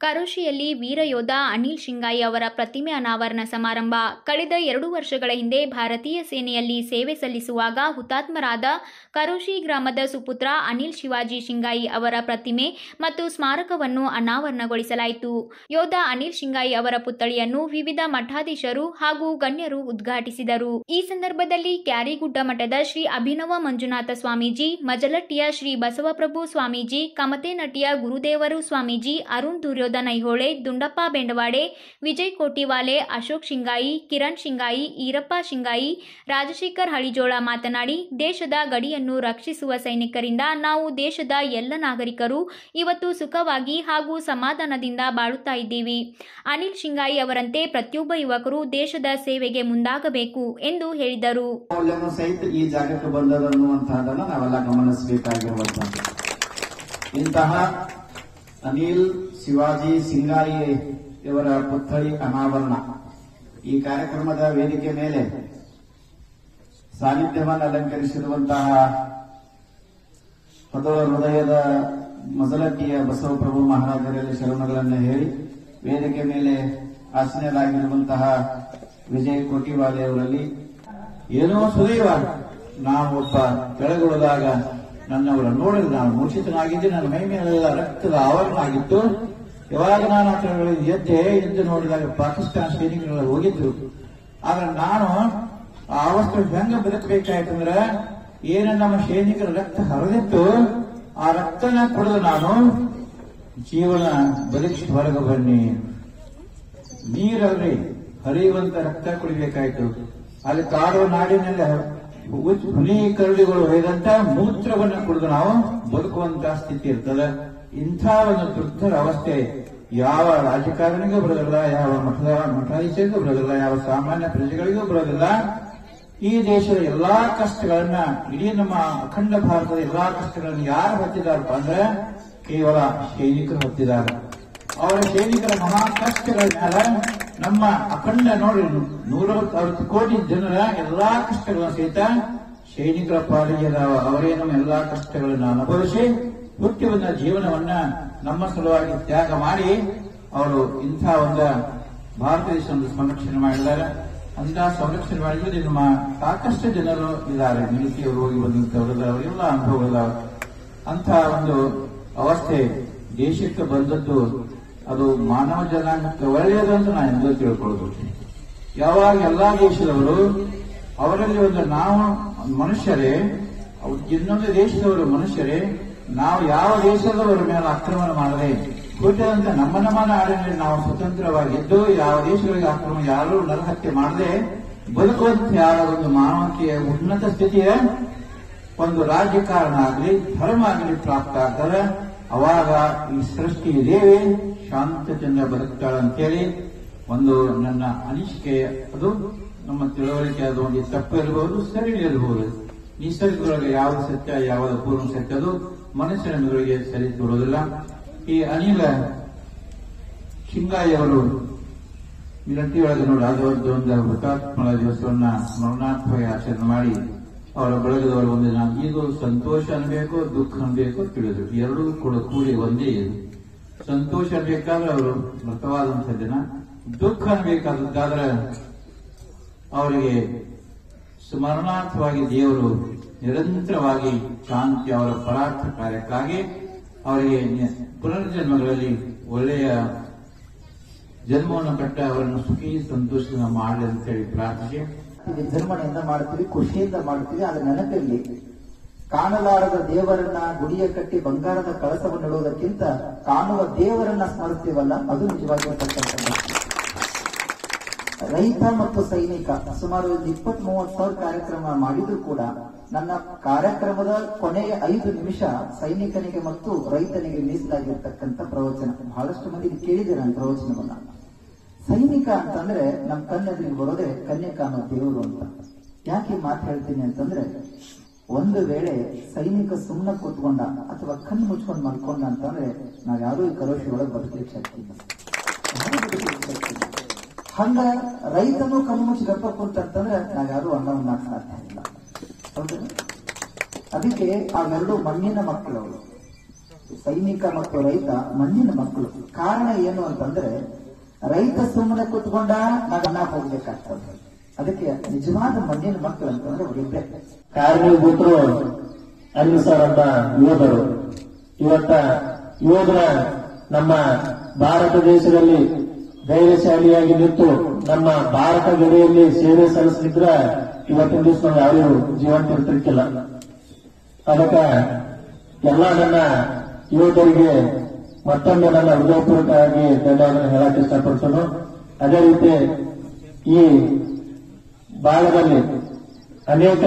ಕರೋಶಿಯಲ್ಲಿ ವೀರಯೋಧ ಅನಿಲ್ ಶಿಂಗಾಯಿ ಅವರ ಪ್ರತಿಮೆ ಅನಾವರಣ ಸಮಾರಂಭ ಕಳೆದ ಎರಡು ವರ್ಷಗಳ ಹಿಂದೆ ಭಾರತೀಯ ಸೇನೆಯಲ್ಲಿ ಸೇವೆ ಸಲ್ಲಿಸುವಾಗ ಹುತಾತ್ಮರಾದ ಕರೋಶಿ ಗ್ರಾಮದ ಸುಪುತ್ರ ಅನಿಲ್ ಶಿವಾಜಿ ಶಿಂಗಾಯಿ ಅವರ ಪ್ರತಿಮೆ ಮತ್ತು ಸ್ಮಾರಕವನ್ನು ಅನಾವರಣಗೊಳಿಸಲಾಯಿತು ಯೋಧ ಅನಿಲ್ ಶಿಂಗಾಯಿ ಅವರ ಪುತ್ಥಳಿಯನ್ನು ವಿವಿಧ ಮಠಾಧೀಶರು ಹಾಗೂ ಗಣ್ಯರು ಉದ್ಘಾಟಿಸಿದರು ಈ ಸಂದರ್ಭದಲ್ಲಿ ಕ್ಯಾರಿಗುಡ್ಡ ಮಠದ ಶ್ರೀ ಅಭಿನವ ಮಂಜುನಾಥ ಸ್ವಾಮೀಜಿ ಮಜಲಟ್ಟಿಯ ಶ್ರೀ ಬಸವಪ್ರಭು ಸ್ವಾಮೀಜಿ ಕಮತೇನಟಿಯ ಗುರುದೇವರು ಸ್ವಾಮೀಜಿ ಅರುಣ್ ದುರ್ಯೋಧನ ಐಹೊಳೆ ದುಂಡಪ್ಪ ಬೆಂಡವಾಡೆ ವಿಜಯ್ ಕೋಟಿವಾಲೆ ಅಶೋಕ್ ಶಿಂಗಾಯಿ ಕಿರಣ್ ಶಿಂಗಾಯಿ ಈರಪ್ಪ ಶಿಂಗಾಯಿ ರಾಜಶೇಖರ್ ಹಳಿಜೋಳ ಮಾತನಾಡಿ ದೇಶದ ಗಡಿಯನ್ನು ರಕ್ಷಿಸುವ ಸೈನಿಕರಿಂದ ನಾವು ದೇಶದ ಎಲ್ಲ ನಾಗರಿಕರು ಇವತ್ತು ಸುಖವಾಗಿ ಹಾಗೂ ಸಮಾಧಾನದಿಂದ ಬಾಳುತ್ತಾ ಇದ್ದೀವಿ ಅನಿಲ್ ಶಿಂಗಾಯಿ ಅವರಂತೆ ಪ್ರತಿಯೊಬ್ಬ ಯುವಕರು ದೇಶದ ಸೇವೆಗೆ ಮುಂದಾಗಬೇಕು ಎಂದು ಹೇಳಿದರು ಮೌಲ್ಯವನ್ನು ಸಹಿತ ಈ ಜಾಗಕ್ಕೆ ಬಂದದನ್ನುವಂತಹದನ್ನು ನಾವೆಲ್ಲ ಗಮನಿಸಬೇಕಾಗಿರುವಂತಹದ್ದು ಇಂತಹ ಅನಿಲ್ ಶಿವಾಜಿ ಸಿಂಗಾಯಿ ಇವರ ಪುತ್ಥಳಿ ಅನಾವರಣ ಈ ಕಾರ್ಯಕ್ರಮದ ವೇದಿಕೆ ಮೇಲೆ ಸಾನ್ನಿಧ್ಯವನ್ನು ಅಲಂಕರಿಸಿರುವಂತಹ ಪದವ ಹೃದಯದ ಮೊದಲಟ್ಟಿಯ ಬಸವಪ್ರಭು ಮಹಾರಾಜರಲ್ಲಿ ಶರಣಗಳನ್ನು ಹೇಳಿ ವೇದಿಕೆ ಮೇಲೆ ಆಸೀನರಾಗಿರುವಂತಹ ವಿಜಯ್ ಕೋಟಿವಾಲೆ ಅವರಲ್ಲಿ ಏನೋ ಸುದೈವ ನಾವು ಒಬ್ಬ ಕೆಳಗೊಳದಾಗ ನನ್ನವರ ನೋಡಿದ್ರೆ ನಾನು ಮೂರ್ಛಿತನಾಗಿದ್ದೆ ನನ್ನ ಮೈ ಮೇಲೆಲ್ಲ ರಕ್ತದ ಆವರಣ ಆಗಿತ್ತು ಯಾವಾಗ ನಾನು ಆ ಕೆಳಗಡೆ ಎದ್ದೆ ಎದ್ದು ನೋಡಿದಾಗ ಪಾಕಿಸ್ತಾನ ಸೈನಿಕರೆಲ್ಲ ಹೋಗಿದ್ರು ಆದ್ರೆ ನಾನು ಆ ಅವಸ್ಥೆ ಹೆಂಗ ಬದುಕಬೇಕಾಯ್ತಂದ್ರೆ ಏನ ನಮ್ಮ ಸೈನಿಕರ ರಕ್ತ ಹರಿದಿತ್ತು ಆ ರಕ್ತನ ಕುಡಿದು ನಾನು ಜೀವನ ಬದುಕಿ ಹೊರಗೆ ಬನ್ನಿ ನೀರಲ್ರಿ ಹರಿಯುವಂತ ರಕ್ತ ಕುಡಿಬೇಕಾಯ್ತು ಅಲ್ಲಿ ಕಾಡು ನಾಡಿನಲ್ಲಿ ಹುಚ್ಚ- ಹುಲಿ ಕರಡಿಗಳು ಹೊಯ್ದಂತ ಮೂತ್ರವನ್ನು ಕುಡಿದು ನಾವು ಬದುಕುವಂತ ಸ್ಥಿತಿ ಇರ್ತದೆ ಇಂಥ ಒಂದು ದುರ್ಧರ ಅವಸ್ಥೆ ಯಾವ ರಾಜಕಾರಣಿಗೂ ಬರೋದಿಲ್ಲ ಯಾವ ಮಠದ ಮಠಾಧೀಶರಿಗೂ ಬರೋದಿಲ್ಲ ಯಾವ ಸಾಮಾನ್ಯ ಪ್ರಜೆಗಳಿಗೂ ಬರೋದಿಲ್ಲ ಈ ದೇಶದ ಎಲ್ಲಾ ಕಷ್ಟಗಳನ್ನ ಇಡೀ ನಮ್ಮ ಅಖಂಡ ಭಾರತದ ಎಲ್ಲಾ ಕಷ್ಟಗಳನ್ನು ಯಾರು ಹೊತ್ತಿದಾರಪ್ಪ ಅಂದ್ರೆ ಕೇವಲ ಸೈನಿಕರು ಹೊತ್ತಿದ್ದಾರೆ ಅವರ ಸೈನಿಕರ ಮಹಾ ಕಷ್ಟಗಳ ಮೇಲೆ ನಮ್ಮ ಅಖಂಡ ನೋಡಿ ನೂರ ಅರವತ್ತು ಕೋಟಿ ಜನರ ಎಲ್ಲಾ ಕಷ್ಟಗಳನ್ನು ಸಹಿತ ಸೈನಿಕರ ಪಾಲಿಗೆ ಅದಾವ. ಅವರೇ ನಮ್ಮ ಎಲ್ಲಾ ಕಷ್ಟಗಳನ್ನು ಅನುಭವಿಸಿ ಹುಟ್ಟಿ ಬಂದ ಜೀವನವನ್ನ ನಮ್ಮ ಸಲುವಾಗಿ ತ್ಯಾಗ ಮಾಡಿ ಅವರು ಇಂಥ ಒಂದು ಭಾರತ ದೇಶವನ್ನು ಸಂರಕ್ಷಣೆ ಮಾಡಿದ್ದಾರೆ ಅಂತ ಸಂರಕ್ಷಣೆ ಮಾಡಿದ್ರೆ ನಮ್ಮ ಸಾಕಷ್ಟು ಜನರು ಇದ್ದಾರೆ ಮಿಲಿಟರಿಯವರು ಹೋಗಿ ಬಂದಂತವರು ಅವರೆಲ್ಲ ಅನುಭವಗಳ ಅಂತ ಒಂದು ಅವಸ್ಥೆ ದೇಶಕ್ಕೆ ಬಂದದ್ದು ಅದು ಮಾನವ ಜನಾಂಗಕ್ಕೆ ಒಳ್ಳೆಯದು ಅಂತ ನಾನು ಎಂದೂ ತಿಳ್ಕೊಳ್ಳೋದು ಯಾವಾಗ ಎಲ್ಲಾ ದೇಶದವರು ಅವರಲ್ಲಿ ಒಂದು ನಾವು ಮನುಷ್ಯರೇ ಅವ್ರು ಇನ್ನೊಂದು ದೇಶದವರು ಮನುಷ್ಯರೇ ನಾವು ಯಾವ ದೇಶದವರ ಮೇಲೆ ಆಕ್ರಮಣ ಮಾಡದೆ ಹುಟ್ಟಿದಂತ ನಮ್ಮ ನಮ್ಮ ನಾಡಿನಲ್ಲಿ ನಾವು ಸ್ವತಂತ್ರವಾಗಿದ್ದು ಯಾವ ದೇಶಗಳಿಗೆ ಆಕ್ರಮಣ ಯಾರು ನರಹತ್ಯೆ ಮಾಡದೆ ಬದುಕುವಂತ ಯಾವ ಒಂದು ಮಾನವತೆಯ ಉನ್ನತ ಸ್ಥಿತಿಯ ಒಂದು ರಾಜಕಾರಣ ಆಗಲಿ ಧರ್ಮ ಆಗಲಿ ಪ್ರಾಪ್ತ ಆಗ್ತಾರೆ ಅವಾಗ ಈ ಸೃಷ್ಟಿ ದೇವಿ ಶಾಂತತೆಯಿಂದ ಬದುಕ್ತಾಳೆ ಅಂತೇಳಿ ಒಂದು ನನ್ನ ಅನಿಸಿಕೆ ಅದು ನಮ್ಮ ತಿಳುವಳಿಕೆ ಅದು ಒಂದು ತಪ್ಪು ಇರಬಹುದು ಸರಿ ಇರಬಹುದು ನಿಸರ್ಗದೊಳಗೆ ಯಾವುದು ಸತ್ಯ ಯಾವುದು ಪೂರ್ಣ ಸತ್ಯ ಅದು ಮನುಷ್ಯನ ಮೆದುಳಿಗೆ ಸರಿ ತೋರುವುದಿಲ್ಲ ಈ ಅನಿಲ ಶಿಂಗಾಯಿ ಅವರು ಮಿಲಂಟಿಯೊಳಗೆ ನೋಡಿ ಅದು ಒಂದು ಒಂದು ಹುತಾತ್ಮಳ ದಿವಸವನ್ನ ಸ್ಮರಣಾತ್ಮಕ ಆಚರಣೆ ಮಾಡಿ ಅವರ ಬಳಗದವರು ಒಂದು ದಿನ ಇದು ಸಂತೋಷ ಅನ್ಬೇಕು ದುಃಖ ಅನ್ಬೇಕು ತಿಳಿದ್ರು ಎರಡೂ ಕೂಡ ಕೂಡಿ ಒಂದೇ ಇದು ಸಂತೋಷ ಅನ್ಬೇಕಾದ್ರೆ ಅವರು ಮೃತವಾದಂತಹ ದಿನ ದುಃಖ ಅನ್ಬೇಕಾದದ್ದಾದ್ರೆ ಅವರಿಗೆ ಸ್ಮರಣಾರ್ಥವಾಗಿ ದೇವರು ನಿರಂತರವಾಗಿ ಶಾಂತಿ ಅವರ ಪರಾರ್ಥ ಕಾರ್ಯಕ್ಕಾಗಿ ಅವರಿಗೆ ನಿ- ಪುನರ್ಜನ್ಮಗಳಲ್ಲಿ ಒಳ್ಳೆಯ ಜನ್ಮವನ್ನು ಕಟ್ಟ ಅವರನ್ನು ಸುಖಿ ಸಂತೋಷದಿಂದ ಮಾಡಲಿ ಅಂತೇಳಿ ಪ್ರಾರ್ಥಿಸಿ ವಿಜೃಂಭಣೆಯಿಂದ ಮಾಡ್ತೀವಿ ಖುಷಿಯಿಂದ ಮಾಡ್ತೀವಿ ಅದ್ರ ನೆನಪಿರ್ಲಿ ಕಾಣಲಾರದ ದೇವರನ್ನ ಗುಡಿಯ ಕಟ್ಟಿ ಬಂಗಾರದ ಕಳಸವನ್ನು ಇಡುವುದಕ್ಕಿಂತ ಕಾಣುವ ದೇವರನ್ನ ಸ್ಮರಿಸ್ತೀವಲ್ಲ ಅದು ನಿಜವಾಗಿರತಕ್ಕಂಥದ್ದು ರೈತ ಮತ್ತು ಸೈನಿಕ ಸುಮಾರು ಒಂದು ಇಪ್ಪತ್ತ್ ಮೂವತ್ತು ಸಾವಿರ ಕಾರ್ಯಕ್ರಮ ಮಾಡಿದ್ರು ಕೂಡ ನನ್ನ ಕಾರ್ಯಕ್ರಮದ ಕೊನೆಯ ಐದು ನಿಮಿಷ ಸೈನಿಕನಿಗೆ ಮತ್ತು ರೈತನಿಗೆ ಮೀಸಲಾಗಿರ್ತಕ್ಕಂಥ ಪ್ರವಚನ ಬಹಳಷ್ಟು ಮಂದಿ ಕೇಳಿದ್ದೀರ ನನ್ನ ಪ್ರವಚನವನ್ನ ಸೈನಿಕ ಅಂತಂದ್ರೆ ನಮ್ ಕಣ್ಣೆದುರಿಗೆ ಬರೋದೇ ಕನ್ಯಕ ಅನ್ನೋ ದೇವರು ಅಂತ ಯಾಕೆ ಈ ಮಾತು ಹೇಳ್ತೀನಿ ಅಂತಂದ್ರೆ ಒಂದು ವೇಳೆ ಸೈನಿಕ ಸುಮ್ಮನೆ ಕೂತ್ಕೊಂಡ ಅಥವಾ ಕಣ್ಣು ಮುಚ್ಕೊಂಡು ಮಲ್ಕೊಂಡ ಅಂತಂದ್ರೆ ನಾವ್ ಯಾರು ಈ ಕರೋಶಿ ಒಳಗೆ ಬದುಕಲಿಕ್ಕೆ ಶಕ್ತಿ ಇಲ್ಲ ಯಾರೂ ಬದುಕ್ಲಿಕ್ಕೆ ಶಕ್ತಿ ಇಲ್ಲ. ಹಂಗ ರೈತನು ಕಣ್ಣು ಮುಚ್ಚಿ ಗಪ್ಪ ಕುಂತಂತಂದ್ರೆ ನಾವ್ ಯಾರು ಅನ್ನವನ್ನ ಸಾಧ್ಯ ಇಲ್ಲ ಹೌದಾ ಅದಕ್ಕೆ ಅವೆರಡು ಮಣ್ಣಿನ ಮಕ್ಕಳು ಅವರು ಸೈನಿಕ ಮತ್ತು ರೈತ ಮಣ್ಣಿನ ಮಕ್ಕಳು ಕಾರಣ ಏನು ಅಂತಂದ್ರೆ ರೈತ ಸುಮ್ಮನೆ ಕೂತ್ಕೊಂಡ ನಗನ ಹೋಗ್ಬೇಕಾಗ್ತದೆ ಅದಕ್ಕೆ ನಿಜವಾದ ಮಣ್ಣಿನ ಮಕ್ಕಳು ಅಂತಂದ್ರೆ ಅವರಿಬ್ಬರೇ ಕಾರಣೀಭೂತರು ಅನ್ನಿಸರ್ ಅಂತ ಯೋಧರು ಇವತ್ತ ಯೋಧರ ನಮ್ಮ ಭಾರತ ದೇಶದಲ್ಲಿ ಧೈರ್ಯಶಾಲಿಯಾಗಿ ನಿಂತು ನಮ್ಮ ಭಾರತ ಗಡಿಯಲ್ಲಿ ಸೇವೆ ಸಲ್ಲಿಸಿದ್ರ ಇವತ್ತಿನ ದಿವಸ ನಾವು ಯಾರು ಜೀವಂತ ಇರ್ತಿರ್ಕಿಲ್ಲ ಅದಕ್ಕೆ ಎಲ್ಲ ನನ್ನ ಯೋಧರಿಗೆ ಮತ್ತೊಮ್ಮೆ ನನ್ನ ಹೃದಯಪೂರ್ವಕವಾಗಿ ಧನ್ಯವಾದ ಹೇಳಕ್ ಇಷ್ಟಪಡ್ತೇನೆ ಅದೇ ರೀತಿ ಈ ಭಾಗದಲ್ಲಿ ಅನೇಕ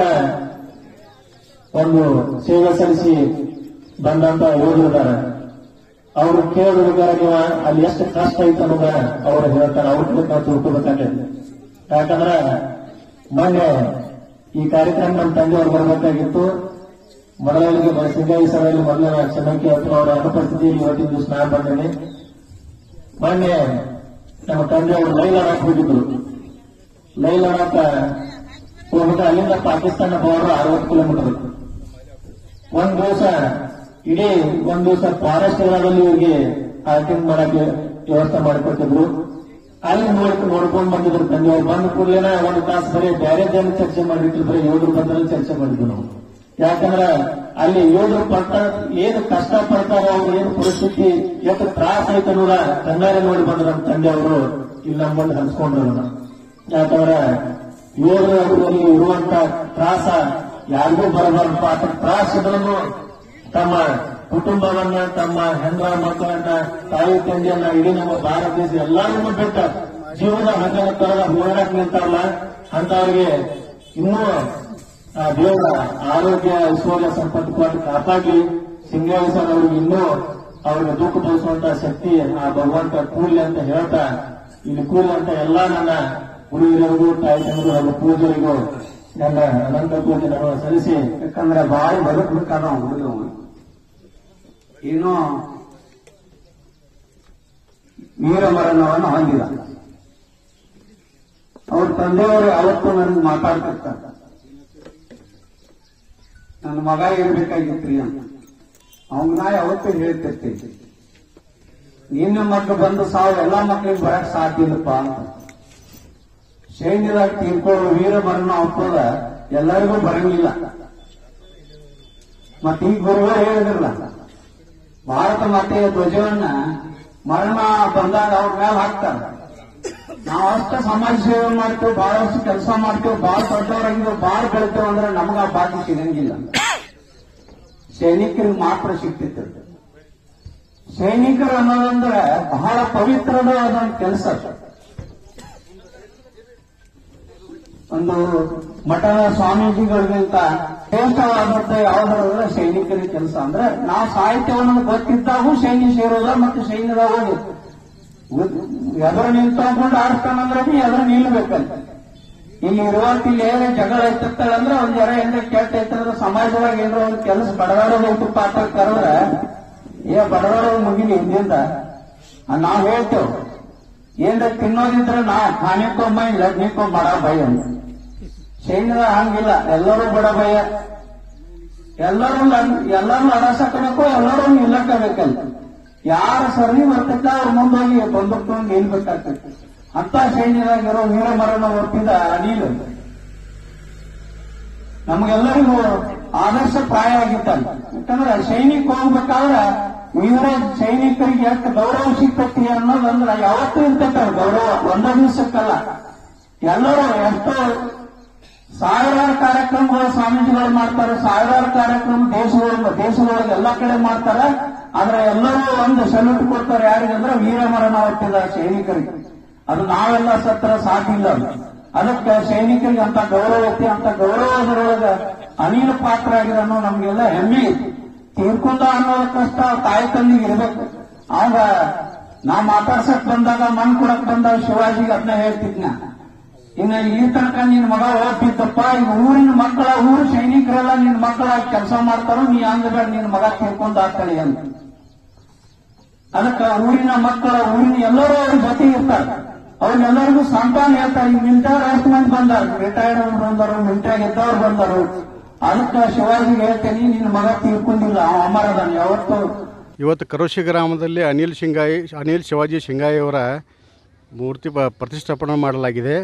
ಒಂದು ಸೇವೆ ಸಲ್ಲಿಸಿ ಬಂದಂತ ಯೋಧರಿದ್ದಾರೆ ಅವರು ಕೇಳಬೇಕಾದ್ರೆ ನೀವು ಅಲ್ಲಿ ಎಷ್ಟು ಕಷ್ಟ ಐತೆ ಅನ್ನೋದ ಅವ್ರು ಹೇಳ್ತಾರೆ ಅವ್ರ ಕಡೆ ನಾವು ತಿಳ್ಕೊಬೇಕಾಗೈತೆ ಯಾಕಂದ್ರೆ ಮೊನ್ನೆ ಈ ಕಾರ್ಯಕ್ರಮ ನಮ್ಮ ತಂದೆಯವ್ರು ಬರಬೇಕಾಗಿತ್ತು ಮೊದಲಿಗೆ ಸಿಂಗಾಯಿ ಸಭೆಯಲ್ಲಿ ಮೊದಲ ಚೆನ್ನಾಗಿ ಹತ್ರ ಅವರ ಅನುಪಸ್ಥಿತಿಯಲ್ಲಿ ಇವತ್ತಿನ ದಿವಸ ನಾನು ಬಂದೇನೆ ಮೊನ್ನೆ ನಮ್ಮ ತಂದೆಯವರು ಲೈಲಾಡಕ್ ಹೋಗಿದ್ರು ಲೈಲಾಡಕ ಹೋಗ್ಬಿಟ್ಟು ಅಲ್ಲಿಂದ ಪಾಕಿಸ್ತಾನ ಬಾರ್ಡರ್ ಅರವತ್ತು ಕಿಲೋಮೀಟರ್ ಒಂದ್ ದಿವಸ ಇಡೀ ಒಂದ್ ದಿವಸ ಫಾರೆಸ್ಟ್ ಏರಿಯಾದಲ್ಲಿ ಇವ್ರಿಗೆ ಹಾಕಿಂಗ್ ಮಾಡಕ್ಕೆ ವ್ಯವಸ್ಥೆ ಮಾಡಿಕೊಟ್ಟಿದ್ರು ಅಲ್ಲಿ ನೋಡ್ ನೋಡ್ಕೊಂಡ್ ಬಂದಿದ್ರು ತಂದೆಯವ್ರು ಬಂದ ಕೂಡಲೇನ ಒಂದು ತಾಸು ಬರೀ ಬೇರೆ ಜನ ಚರ್ಚೆ ಮಾಡಿದ್ರು ಬರೀ ಯೋಧರು ಬಂದಲ್ಲಿ ಚರ್ಚೆ ಮಾಡಿದ್ವಿ ನಾವು ಯಾಕಂದ್ರ ಅಲ್ಲಿ ಯೋಧರು ಪಡ್ತ ಏನು ಕಷ್ಟ ಪಡ್ತಾರೋ ಅವ್ರು ಏನು ಪರಿಸ್ಥಿತಿ ಎಷ್ಟು ತ್ರಾಸ ಐತೆ ಅನ್ನೋದ ಕಣ್ಣಾರೆ ನೋಡಿ ಬಂದ್ರು ನಮ್ಮ ತಂದೆಯವರು ಇಲ್ಲಿ ನಮ್ಮ ಮುಂದೆ ಹಂಚ್ಕೊಂಡ್ರು ಅದನ್ನ. ಯಾಕಂದ್ರ ಯೋಧರಲ್ಲಿ ಇರುವಂತ ತ್ರಾಸ ಯಾರಿಗೂ ಬರಬಾರದು ಆತ ತ್ರಾಸ ಇದ್ರೂ ತಮ್ಮ ಕುಟುಂಬವನ್ನ ತಮ್ಮ ಹೆಂಡ್ರ ಮಕ್ಕಳನ್ನ ತಾಯಿ ತಂದೆಯನ್ನ ಇಡೀ ನಮ್ಮ ಭಾರತ ದೇಶ ಎಲ್ಲರನ್ನೂ ಬಿಟ್ಟ ಜೀವನ ಹಗಲ ತರದ ಹೋರಾಟ ನಿಂತಾರಲ್ಲ ಅಂತವರಿಗೆ ಇನ್ನೂ ಆ ದೇವರ ಆರೋಗ್ಯ ಐಶ್ವರ್ಯ ಸಂಪತ್ತು ಕೊಟ್ಟು ಕಾಪಾಡಿ ಸಿಂಗಾಳಿ ಸರ್ ಅವ್ರಿಗೆ ಇನ್ನೂ ಅವ್ರಿಗೆ ದುಃಖ ತೋರಿಸುವಂತ ಶಕ್ತಿ ಆ ಭಗವಂತ ಕೂಡ್ಲಿ ಅಂತ ಹೇಳ್ತಾ ಇಲ್ಲಿ ಕೂಡ್ಲಿ ಅಂತ ಎಲ್ಲಾ ನನ್ನ ಗುರುವಿರಿಗೂ ತಾಯಿ ತಂದರು ಹಾಗೂ ಪೂಜರಿಗೂ ನನ್ನ ಅನಂತ ಪೂಜೆ ನಮ್ಮ ಸಲ್ಲಿಸಿ ಯಾಕಂದ್ರೆ ಬಾಳಿ ಬದುಕಬೇಕಾದ ಹುಡುಗ ಏನೋ ವೀರ ಮರಣವನ್ನು ಹೊಂದಿದ ಅವ್ರ ತಂದೆಯವರು ಯಾವತ್ತೂ ನನಗೆ ಮಾತಾಡ್ತಿರ್ತಾರೆ ನನ್ನ ಮಗ ಇರ್ಬೇಕಾಗಿತ್ರಿ ಅಂತ ಅವಂಗ ನಾ ಯಾವತ್ತೂ ಹೇಳ್ತಿರ್ತೀನಿ ನಿನ್ನ ಮಕ್ಕಳು ಬಂದು ಸಾವು ಎಲ್ಲಾ ಮಕ್ಕಳಿಗೆ ಬರಕ್ ಸಾಧ್ಯ ಇಲ್ಲಪ್ಪ ಅಂತ ಸೈನ್ಯದಾಗ ತೀರ್ಕೊಳ್ಳೋ ವೀರ ಮರಣ ಒಪ್ಪೋದ ಎಲ್ಲರಿಗೂ ಬರಂಗಿಲ್ಲ ಮತ್ತೆ ಈ ಗುರುಗಳು ಹೇಳಿದ್ರಲ್ಲ ಭಾರತ ಮಾತೆಯ ಧ್ವಜವನ್ನ ಮರಣ ಬಂದಾಗ ಅವ್ರ ಮೇಲೆ ಹಾಕ್ತಾರ ನಾವು ಅಷ್ಟ ಸಮಾಜ ಸೇವೆ ಮಾಡ್ತೇವೆ ಬಹಳಷ್ಟು ಕೆಲಸ ಮಾಡ್ತೇವೆ ಬಹಳ ದೊಡ್ಡವರಾಗಿದ್ದೇವೆ ಬಹಳ ಬೆಳಿತೇವೆ ಅಂದ್ರೆ ನಮಗ ಆ ಭಾಗ್ಯ ಸಿಗಂಗಿಲ್ಲ ಸೈನಿಕರಿಗೆ ಮಾತ್ರ ಸಿಗ್ತಿತ್ತು ಸೈನಿಕರು ಅನ್ನೋದಂದ್ರೆ ಬಹಳ ಪವಿತ್ರದ ಅದೊಂದು ಕೆಲಸ ಒಂದು ಮಠದ ಸ್ವಾಮೀಜಿಗಳಿಗಿಂತ ಶ್ರೇಷ್ಠವಾದಂತ ಯಾವ್ದಾದ್ರೆ ಸೈನಿಕರ ಕೆಲಸ ಅಂದ್ರೆ ನಾವು ಸಾಹಿತ್ಯವನ್ನು ಗೊತ್ತಿದ್ದಾಗೂ ಸೈನ್ಯ ಸೇರೋದ ಮತ್ತು ಸೈನ್ಯದಾಗ ಹೋಗಿ ಎದುರು ನಿಂತ್ಕೊಂಡು ಆಡ್ತಾನಂದ್ರೆ ಬಿ ಎದುರು ನಿಲ್ಬೇಕಂತ ಇಲ್ಲಿ ಇರುವಂತ ಇಲ್ಲಿ ಏನೇ ಜಗಳ ಐತಿರ್ತಾಳಂದ್ರೆ ಒಂದ್ ಜನ ಏನ್ರ ಕೆಟ್ಟ ಐತಂದ್ರೆ ಸಮಾಜದಾಗ ಏನಾರ ಒಂದು ಕೆಲಸ ಬಡದಾಡೋದು ಐತಿ ಪಾತ್ರ ಕರೆದ್ರೆ ಏ ಬಡದಾಡೋದು ಮುಗಿಲಿ ಹಿಂದಿಂದ ನಾವ್ ಹೇಳ್ತೇವ್ ಏನ್ರ ತಿನ್ನೋದಿದ್ರೆ ನಾ ಖಾನಿಕೊಮ್ಮ ಲಗ್ನಿಕೊ ಬಡ ಭಯ ಅಂತ ಸೈನ್ಯದ ಹಂಗಿಲ್ಲ ಎಲ್ಲರೂ ಬಡ ಭಯ ಎಲ್ಲರೂ ಲಗ್- ಎಲ್ಲರೂ ಅಡಸಕಬೇಕು ಎಲ್ಲರೂ ನಿಲ್ಲಕ್ಕಬೇಕಲ್ಲ ಯಾರ ಸರಣಿ ಬರ್ತೈತೆ ಅವ್ರ ಮುಂದೋಗಿ ಬಂದೂಕೊಂಡು ನಿಲ್ಬೇಕಾಗ್ತೈತಿ ಅಂತ ಸೈನ್ಯದಾಗಿರೋ ವೀರ ಮರಣ ಒಪ್ಪಿದ ಅನಿಲ್ ನಮಗೆಲ್ಲರಿಗೂ ಆದರ್ಶ ಪ್ರಾಯ ಆಗಿತ್ತಲ್ಲ ಯಾಕಂದ್ರೆ ಸೈನಿಕ ಹೋಗ್ಬೇಕಾದ್ರೆ ವೀರ ಸೈನಿಕರಿಗೆ ಎಷ್ಟು ಗೌರವ ಸಿಗ್ತೈತಿ ಅನ್ನೋದಂದ್ರೆ ಯಾವತ್ತೂ ಇರ್ತೈತೆ ಅದು ಗೌರವ ಒಂದೇ ದಿವಸಕ್ಕಲ್ಲ ಎಲ್ಲರೂ ಎಷ್ಟೋ ಸಾವಿರಾರು ಕಾರ್ಯಕ್ರಮಗಳು ಸ್ವಾಮೀಜಿಗಳು ಮಾಡ್ತಾರೆ ಸಾವಿರಾರು ಕಾರ್ಯಕ್ರಮ ದೇಶದೊಳಗೆ ದೇಶದೊಳಗೆ ಎಲ್ಲಾ ಕಡೆ ಮಾಡ್ತಾರೆ ಆದ್ರೆ ಎಲ್ಲರೂ ಒಂದು ಸಲ್ಯೂಟ್ ಕೊಡ್ತಾರೆ ಯಾರಿಗಂದ್ರೆ ವೀರ ಮರಣ ಹೊಟ್ಟಿದ ಸೈನಿಕರಿಗೆ ಅದು ನಾವೆಲ್ಲ ಸತ್ರ ಸಾಧ್ಯ ಇಲ್ಲ ಅದು. ಅದಕ್ಕೆ ಸೈನಿಕರಿಗೆ ಅಂತ ಗೌರವ ಐತಿ ಅಂತ ಗೌರವದರೊಳಗ ಅನಿಲ ಪಾತ್ರ ಆಗಿದೆ ಅನ್ನೋ ನಮ್ಗೆಲ್ಲ ಹೆಮ್ಮೆ ಐತಿ ತೀರ್ಕೊಂಡ ಅನ್ನೋದು ಕಷ್ಟ ತಾಯಿ ತಂದಿಗೆ ಇರ್ಬೇಕು ಅವಾಗ ನಾ ಮಾತಾಡ್ಸಕ್ ಬಂದಾಗ ಮಣ್ ಕೊಡಕ್ ಬಂದಾಗ ಶಿವಾಜಿಗೆ ಅದನ್ನ ಹೇಳ್ತಿದ್ನ ಇನ್ನ ಇಲ್ಲಿ ತನಕ ನಿನ್ ಮಗ ಓದ್ತಿದ್ದಪ್ಪ ಈಗ ಊರಿನ ಮಕ್ಕಳ ಊರು ಸೈನಿಕರೆಲ್ಲ ನಿನ್ ಮಕ್ಕಳ ಕೆಲಸ ಮಾಡ್ತಾರೋ ನೀ ಹಂಗಬೇಡ ನಿನ್ ಮಗ ತೀರ್ಕೊಂಡ್ ಆಗ್ತಾಳೆ ಅಂತ ಅದಕ್ಕ ಊರಿನ ಮಕ್ಕಳ ಊರಿನ ಎಲ್ಲರೂ ಅವ್ರ ಜೊತೆ ಇರ್ತಾರೆ ಅವ್ರೆಲ್ಲರಿಗೂ ಸಂತಾನ ಹೇಳ್ತಾರೆ ಈಗ ಮಿಂಟಾರ್ ಎಷ್ಟು ಮಂದಿ ಬಂದಾರ ರಿಟೈರ್ಡ್ ಬಂದರು ಮಿಂಟಾಗ್ ಇದ್ದವ್ರು ಬಂದರು ಅದಕ್ಕ ಶಿವಾಜಿಗೆ ಹೇಳ್ತೇನೆ ನಿನ್ನ ಮಗ ತೀರ್ಕೊಂಡಿಲ್ಲ ಅವ ಅಮರದಾನ ಯಾವತ್ತು ಇವತ್ತು ಕರೋಶಿ ಗ್ರಾಮದಲ್ಲಿ ಅನಿಲ್ ಶಿಂಗಾಯಿ ಅನಿಲ್ ಶಿವಾಜಿ ಶಿಂಗಾಯಿ ಅವರ ಮೂರ್ತಿ ಪ ಪ್ರತಿಷ್ಠಾಪನೆ ಮಾಡಲಾಗಿದೆ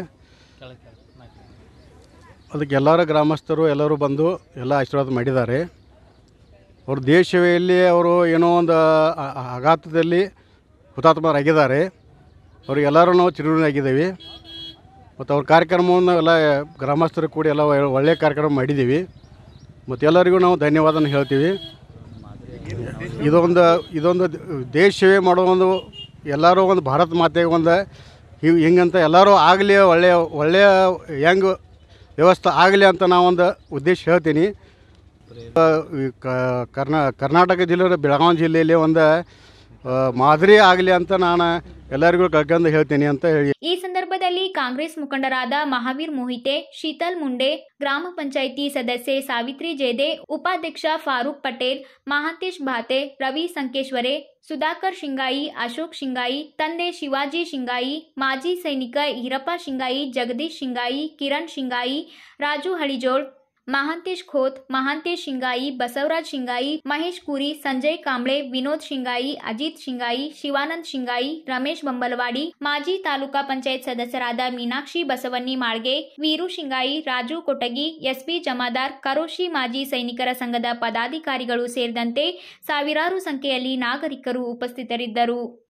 ಅದಕ್ಕೆ ಎಲ್ಲರ ಗ್ರಾಮಸ್ಥರು ಎಲ್ಲರೂ ಬಂದು ಎಲ್ಲ ಆಶೀರ್ವಾದ ಮಾಡಿದ್ದಾರೆ ಅವರು ದೇಶ ಸೇವೆಯಲ್ಲಿ ಅವರು ಏನೋ ಒಂದು ಆ- ಆ- ಆಘಾತದಲ್ಲಿ ಹುತಾತ್ಮರಾಗಿದ್ದಾರೆ ಅವರಿಗೆಲ್ಲರೂ ನಾವು ಚಿರುಣಿಯಾಗಿದ್ದೀವಿ ಮತ್ತು ಅವ್ರ ಕಾರ್ಯಕ್ರಮವನ್ನು ಎಲ್ಲ ಗ್ರಾಮಸ್ಥರು ಕೂಡಿ ಎಲ್ಲ ಒಳ್ಳೆ- ಒಳ್ಳೆಯ ಕಾರ್ಯಕ್ರಮ ಮಾಡಿದ್ದೀವಿ ಮತ್ತು ಎಲ್ಲರಿಗೂ ನಾವು ಧನ್ಯವಾದನ ಹೇಳ್ತೀವಿ ಇದೊಂದು ಇದೊಂದು ದೇಶ ಸೇವೆ ಮಾಡೋ ಒಂದು ಎಲ್ಲರೂ ಒಂದು ಭಾರತ ಮಾತೆಗೆ ಒಂದು ಇವ್ ಹಿಂಗಂತ ಎಲ್ಲರೂ ಆಗಲಿ ಒಳ್ಳೆಯ ಒಳ್ಳೆಯ ಹೆಂಗೆ ವ್ಯವಸ್ಥೆ ಆಗಲಿ ಅಂತ ನಾವೊಂದು ಉದ್ದೇಶ ಹೇಳ್ತೀನಿ ಆ, ಈ ಕ- ಕರ್ನಾ ಕರ್ನಾಟಕ ಜಿಲ್ಲೆ ಬೆಳಗಾವಿ ಜಿಲ್ಲೆಯಲ್ಲಿ ಒಂದು ಆ, ಮಾದರಿ ಆಗಲಿ ಅಂತ ನಾನು ಎಲ್ಲರಿಗೂ ಕಳ್ಕೊಂಡು ಹೇಳ್ತೀನಿ ಅಂತ ಹೇಳಿ ಈ ಸಂದರ್ಭದಲ್ಲಿ ಕಾಂಗ್ರೆಸ್ ಮುಖಂಡರಾದ ಮಹಾವೀರ್ ಮೋಹಿತೆ ಶೀತಲ್ ಮುಂಡೆ ಗ್ರಾಮ ಪಂಚಾಯಿತಿ ಸದಸ್ಯೆ ಸಾವಿತ್ರಿ ಜೇದೆ ಉಪಾಧ್ಯಕ್ಷ ಫಾರೂಕ್ ಪಟೇಲ್ ಮಹಾಂತೇಶ್ ಭಾತೆ ರವಿ ಸಂಕೇಶ್ವರೆ ಸುಧಾಕರ್ ಶಿಂಗಾಯಿ ಅಶೋಕ್ ಶಿಂಗಾಯಿ ತಂದೆ ಶಿವಾಜಿ ಶಿಂಗಾಯಿ ಮಾಜಿ ಸೈನಿಕ ಈರಪ್ಪ ಶಿಂಗಾಯಿ ಜಗದೀಶ್ ಶಿಂಗಾಯಿ ಕಿರಣ್ ಶಿಂಗಾಯಿ ರಾಜು ಹಳಿಜೋಳ್ ಮಹಾಂತೇಶ್ ಖೋತ್ ಮಹಾಂತೇಶ್ ಶಿಂಗಾಯಿ ಬಸವರಾಜ್ ಶಿಂಗಾಯಿ ಮಹೇಶ್ ಕುರಿ ಸಂಜಯ್ ಕಾಂಬ್ಳೆ ವಿನೋದ್ ಶಿಂಗಾಯಿ ಅಜಿತ್ ಶಿಂಗಾಯಿ ಶಿವಾನಂದ್ ಶಿಂಗಾಯಿ ರಮೇಶ್ ಬಂಬಲವಾಡಿ ಮಾಜಿ ತಾಲೂಕಾ ಪಂಚಾಯತ್ ಸದಸ್ಯರಾದ ಮೀನಾಕ್ಷಿ ಬಸವನ್ನಿ ಮಾಳ್ಗೆ ವೀರು ಶಿಂಗಾಯಿ ರಾಜು ಕೊಟಗಿ ಎಸ್ಪಿ ಜಮಾದಾರ್ ಕರೋಶಿ ಮಾಜಿ ಸೈನಿಕರ ಸಂಘದ ಪದಾಧಿಕಾರಿಗಳು ಸೇರಿದಂತೆ ಸಾವಿರಾರು ಸಂಖ್ಯೆಯಲ್ಲಿ ನಾಗರಿಕರು ಉಪಸ್ಥಿತರಿದ್ದರು